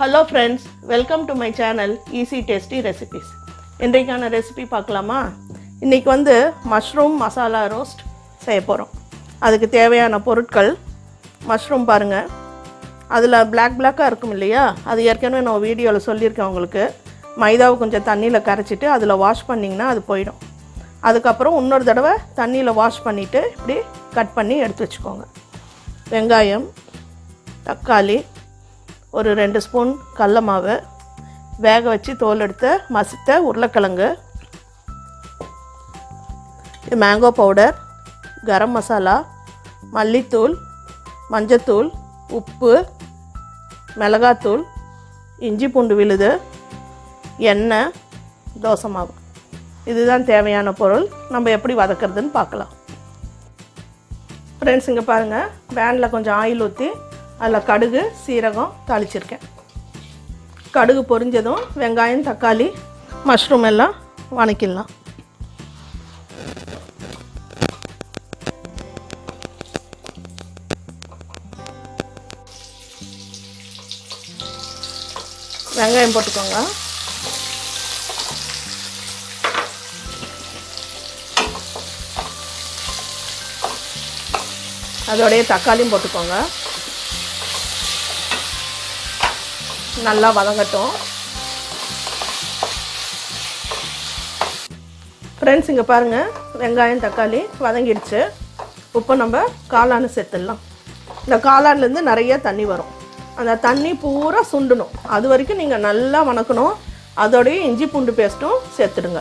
hello friends welcome to my channel easy tasty recipes இன்றைக்கான recipe பார்க்கலாமா இன்றைக்கி வந்து மஷ்ரூம் மசாலா ரோஸ்ட் செய்ய போகிறோம் அதுக்கு தேவையான பொருட்கள் மஷ்ரூம் பாருங்கள் அதில் பிளாக் பிளாக்காக இருக்கும் இல்லையா அது ஏற்கனவே நான் வீடியோவில் சொல்லியிருக்கேன் உங்களுக்கு மைதாவை கொஞ்சம் தண்ணியில் கரைச்சிட்டு அதில் வாஷ் பண்ணிங்கன்னா அது போயிடும் அதுக்கப்புறம் இன்னொரு தடவை தண்ணியில் வாஷ் பண்ணிவிட்டு இப்படி கட் பண்ணி எடுத்து வச்சுக்கோங்க வெங்காயம் தக்காளி ஒரு ரெண்டு ஸ்பூன் கடல மாவு வேக வச்சு தோல் எடுத்த மசித்த உருளைக்கிழங்கு இது மேங்கோ பவுடர் கரம் மசாலா மல்லித்தூள் மஞ்சத்தூள் உப்பு மிளகாத்தூள் இஞ்சி பூண்டு விழுது எண்ணெய் தோசை மாவு இதுதான் தேவையான பொருள் நம்ம எப்படி வதக்கிறதுன்னு பார்க்கலாம் ஃப்ரெண்ட்ஸ் இங்கே பாருங்கள் பேனில் கொஞ்சம் ஆயில் ஊற்றி அதில் கடுகு சீரகம் தாளிச்சிருக்கேன் கடுகு பொரிஞ்சதும் வெங்காயம் தக்காளி மஷ்ரூம் எல்லாம் வணக்கிடலாம் வெங்காயம் போட்டுக்கோங்க அதோடைய தக்காளியும் போட்டுக்கோங்க நல்லா வதங்கட்டும் ஃப்ரெண்ட்ஸ் இங்கே பாருங்கள் வெங்காயம் தக்காளி வதங்கிடுச்சு இப்போ நம்ம காளான் சேர்த்துடலாம் இந்த காளான்லேருந்து நிறைய தண்ணி வரும் அந்த தண்ணி பூரா சுண்டணும் அது வரைக்கும் நீங்கள் நல்லா வணக்கணும் அதோடைய இஞ்சி பூண்டு பேஸ்ட்டும் சேர்த்துடுங்க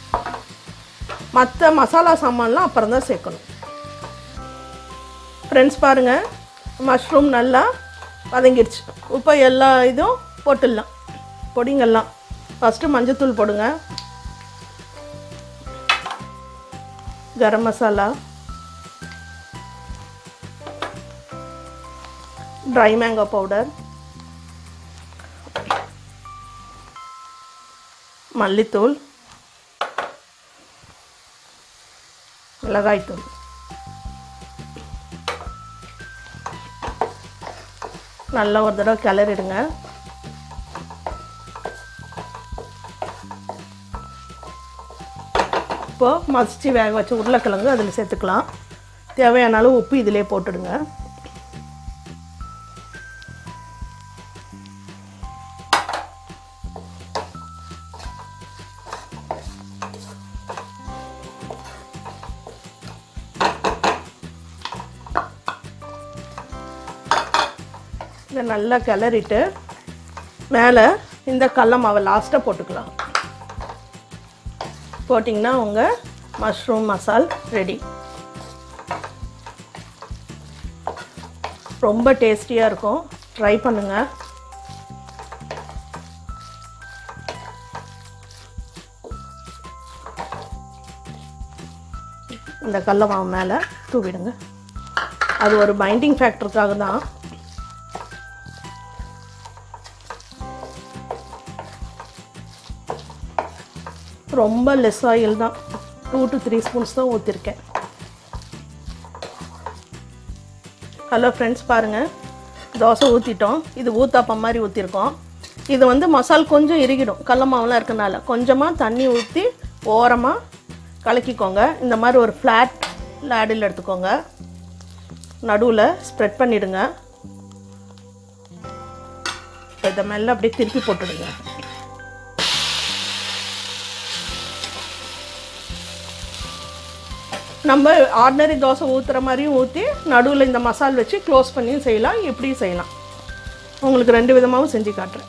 மற்ற மசாலா சாமான்லாம் அப்புறம் தான் சேர்க்கணும் ஃப்ரெண்ட்ஸ் பாருங்கள் மஷ்ரூம் நல்லா வதங்கிடுச்சு இப்போ எல்லா இதுவும் போட்டுடலாம் பொடிங்கெல்லாம் ஃபஸ்ட்டு மஞ்சத்தூள் போடுங்க garam masala dry mango powder மல்லித்தூள் மிளகாய்த்தூள் நல்லா ஒரு தடவை கிளறிடுங்க இப்போது மசிச்சு வேக வச்ச உருளைக்கிழங்கு அதில் சேர்த்துக்கலாம் தேவையான அளவு உப்பு இதிலே போட்டுடுங்க இதை நல்லா கிளறிட்டு மேலே இந்த கடல மாவை லாஸ்ட்டாக போட்டுக்கலாம் போட்டிங்கன்னா உங்கள் மஷ்ரூம் மசால் ரெடி ரொம்ப டேஸ்டியாக இருக்கும் ட்ரை பண்ணுங்கள் இந்த கடல மாவு மேலே தூவிடுங்க அது ஒரு பைண்டிங் ஃபேக்டருக்காக தான் ரொம்ப லெஸ் ஆயில் தான் டூ டு த்ரீ ஸ்பூன்ஸ் தான் ஊற்றிருக்கேன் ஹலோ ஃப்ரெண்ட்ஸ் பாருங்கள் தோசை ஊற்றிட்டோம் இது ஊத்தாப்பம் மாதிரி ஊற்றிருக்கோம் இது வந்து மசால் கொஞ்சம் இறுகிடும் கடல மாவுலாம் இருக்கனால கொஞ்சமாக தண்ணி ஊற்றி ஓரமாக கலக்கிக்கோங்க இந்த மாதிரி ஒரு ஃப்ளாட் லேடில் எடுத்துக்கோங்க நடுவில் ஸ்ப்ரெட் பண்ணிவிடுங்க இதை மெல்ல அப்படியே திருப்பி போட்டுடுங்க நம்ம ஆர்டினரி தோசை ஊற்றுற மாதிரியும் ஊற்றி நடுவில் இந்த மசால் வச்சு க்ளோஸ் பண்ணியும் செய்யலாம் இப்படியும் செய்யலாம் உங்களுக்கு ரெண்டு விதமாகவும் செஞ்சு காட்டுறேன்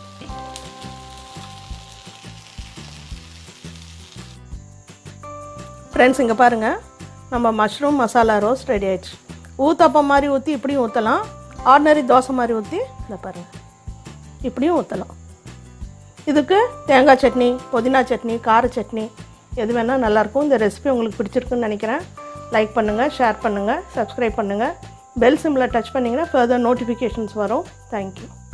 ஃப்ரெண்ட்ஸ் இங்கே பாருங்கள் நம்ம மஷ்ரூம் மசாலா ரோஸ்ட் ரெடி ஆயிடுச்சு ஊத்தப்பம் மாதிரி ஊற்றி இப்படியும் ஊற்றலாம் ஆர்டினரி தோசை மாதிரி ஊற்றி இந்த பாருங்கள் இப்படியும் ஊற்றலாம் இதுக்கு தேங்காய் சட்னி புதினா சட்னி கார சட்னி எது வேணால் நல்லாயிருக்கும் இந்த ரெசிபி உங்களுக்கு பிடிச்சிருக்குன்னு நினைக்கிறேன் லைக் பண்ணுங்கள் ஷேர் பண்ணுங்கள் சப்ஸ்கிரைப் பண்ணுங்கள் பெல் சிம்மில் டச் பண்ணிங்கன்னா ஃபர்தர் நோட்டிஃபிகேஷன்ஸ் வரும் தேங்க்யூ